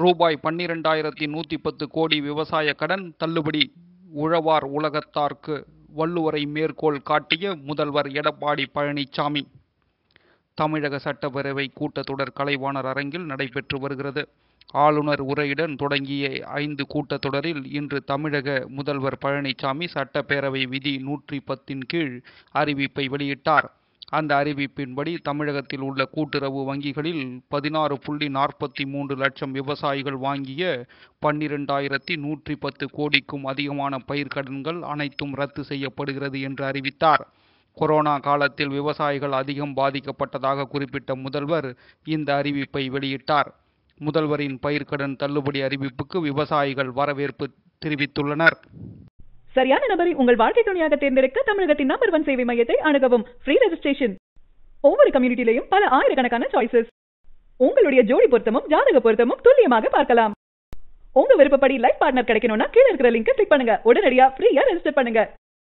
ரூபாய் பன்னிரெண்டாயிரத்தி நூற்றி பத்து கோடி விவசாய கடன் தள்ளுபடி உழவார் உலகத்தார்க்கு வள்ளுவரை மேற்கோள் காட்டிய முதல்வர் எடப்பாடி பழனிசாமி தமிழக சட்டப்பேரவை கூட்டத்தொடர் கலைவாணர் அரங்கில் நடைபெற்று வருகிறது ஆளுநர் உரையுடன் தொடங்கிய ஐந்து கூட்டத்தொடரில் இன்று தமிழக முதல்வர் பழனிசாமி சட்டப்பேரவை விதி நூற்றி பத்தின் கீழ் அறிவிப்பை வெளியிட்டார் அந்த அறிவிப்பின்படி தமிழகத்தில் உள்ள கூட்டுறவு வங்கிகளில் பதினாறு புள்ளி நாற்பத்தி மூன்று லட்சம் விவசாயிகள் வாங்கிய பன்னிரெண்டாயிரத்தி நூற்றி பத்து கோடிக்கும் அதிகமான பயிர்க்கடன்கள் அனைத்தும் ரத்து செய்யப்படுகிறது என்று அறிவித்தார் கொரோனா காலத்தில் விவசாயிகள் அதிகம் பாதிக்கப்பட்டதாக குறிப்பிட்ட முதல்வர் இந்த அறிவிப்பை வெளியிட்டார் முதல்வரின் பயிர்க்கடன் தள்ளுபடி அறிவிப்புக்கு விவசாயிகள் வரவேற்பு தெரிவித்துள்ளனர் சரியான நபரை உங்கள் வாழ்க்கை துணையாக தேர்ந்தெடுக்க தமிழகத்தின் நம்பர் ஒன் சேவை மையத்தை அணுகவும் ஃப்ரீ ரெஜிஸ்ட்ரேஷன் ஒவ்வொரு கம்யூனிட்டிலையும் பல ஆயிரக்கணக்கான சாய்ஸஸ் உங்களுடைய ஜோடி பொருத்தமும் ஜாதக பொருத்தமும் துல்லியமாக பார்க்கலாம் உங்க விருப்பப்படி லைஃப் பார்ட்னர் கிடைக்கணும்னா கீழ இருக்கிற லிங்கை கிளிக் பண்ணுங்க உடனடியா ஃப்ரீயா ரெஜிஸ்டர் பண்ணுங்க